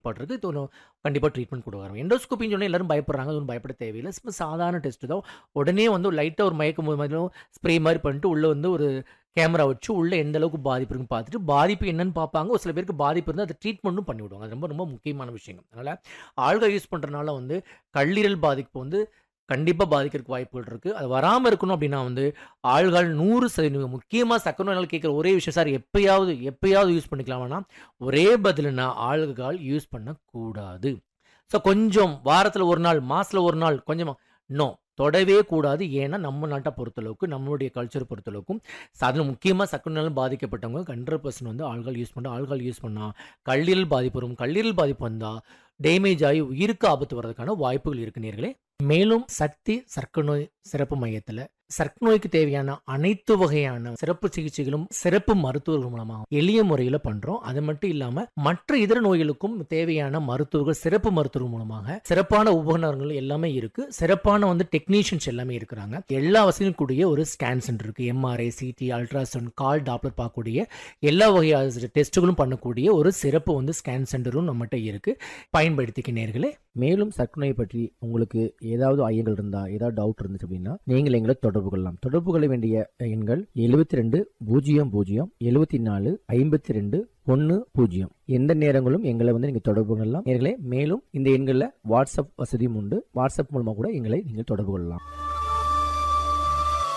பட்டிருக்கு இது ஒன்று கண்டிப்பாக ட்ரீட்மெண்ட் கொடுக்குறாங்க எண்டோஸ்கோப்பின்னு சொன்னால் எல்லாரும் பயப்படுறாங்க அது ஒன்றும் பயப்பட தேவையில்லை சும்மா சாதாரண டெஸ்ட் தான் உடனே வந்து லைட்டாக ஒரு மயக்கம் மாதிரி ஸ்ப்ரே மாதிரி பண்ணிட்டு உள்ளே வந்து ஒரு கேமரா வச்சு உள்ளே எந்த அளவுக்கு பாதிப்பு இருக்குன்னு பார்த்துட்டு பாதிப்பு என்னன்னு பார்ப்பாங்க ஒரு சில பேருக்கு பாதிப்பு இருந்தால் அதை ட்ரீட்மெண்ட்டும் பண்ணி விடுவாங்க அது ரொம்ப ரொம்ப முக்கியமான விஷயம் அதனால் ஆள்கள் யூஸ் பண்ணுறதுனால வந்து கல்லீரல் பாதிப்பு வந்து கண்டிப்பாக பாதிக்கிறதுக்கு வாய்ப்புகள் இருக்குது அது வராமல் இருக்கணும் அப்படின்னா வந்து ஆள்கள் நூறு சதவீதம் முக்கியமாக சக்கர நோயால் கேட்குற ஒரே விஷயம் சார் எப்பயாவது எப்பயாவது யூஸ் பண்ணிக்கலாமான்னா ஒரே பதிலுனா ஆள்கள் யூஸ் பண்ணக்கூடாது ஸோ கொஞ்சம் வாரத்தில் ஒரு நாள் மாதத்தில் ஒரு நாள் கொஞ்சமாக நோ தொடவே கூடாது ஏன்னா நம்ம நாட்டை பொறுத்தளவுக்கு நம்மளுடைய கல்ச்சரை பொறுத்தளவுக்கும் அதில் முக்கியமாக சக்கரனாலும் பாதிக்கப்பட்டவங்க ஹண்ட்ரட் பர்சன்ட் வந்து ஆள்கள் யூஸ் பண்ண ஆள்கள் யூஸ் பண்ணால் கல்லீரல் பாதிப்பு வரும் கல்லீரல் பாதிப்பு வந்தால் டேமேஜ் ஆகி உயிருக்கு ஆபத்து வர்றதுக்கான வாய்ப்புகள் இருக்கு நேர்களே மேலும் சக்தி சர்க்கரை நோய் சிறப்பு மையத்தில் சர்க்கரை நோய்க்கு தேவையான அனைத்து வகையான சிறப்பு சிகிச்சைகளும் சிறப்பு மருத்துவர்கள் மூலமாக எளிய முறையில் பண்றோம் அது மட்டும் இல்லாம மற்ற இதர நோய்களுக்கும் தேவையான மருத்துவர்கள் சிறப்பு மருத்துவர்கள் மூலமாக சிறப்பான உபகரணங்கள் எல்லாமே இருக்கு சிறப்பான வந்து டெக்னீஷியன்ஸ் எல்லாமே இருக்கிறாங்க எல்லா வசதியும் கூடிய ஒரு ஸ்கேன் சென்டர் இருக்கு எம்ஆர்ஐ சிடி அல்ட்ராசவுண்ட் கால் டாப்லர் பார்க்கக்கூடிய எல்லா வகையான டெஸ்ட்டுகளும் பண்ணக்கூடிய ஒரு சிறப்பு வந்து ஸ்கேன் சென்டரும் நம்மகிட்ட இருக்கு பயன்படுத்திக்க நேர்களே மேலும் சர்க்கரை நோயை பற்றி உங்களுக்கு ஏதாவது ஐயங்கள் இருந்தா ஏதாவது டவுட் இருந்துச்சு அப்படின்னா நீங்கள் எங்களை தொடர்பு கொள்ளலாம் தொடர்பு கொள்ள வேண்டிய எண்கள் எழுபத்தி ரெண்டு பூஜ்ஜியம் பூஜ்ஜியம் எழுபத்தி நாலு ஐம்பத்தி ரெண்டு ஒன்று பூஜ்ஜியம் எந்த நேரங்களும் எங்களை வந்து நீங்கள் தொடர்பு கொள்ளலாம் நேர்களே மேலும் இந்த எண்களில் வாட்ஸ்அப் வசதியும் உண்டு வாட்ஸ்அப் மூலமாக கூட எங்களை நீங்கள் தொடர்பு கொள்ளலாம்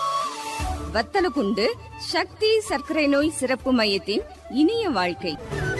வத்தலகுண்டு சக்தி சர்க்கரை நோய் சிறப்பு மையத்தின் இனிய வாழ்க்கை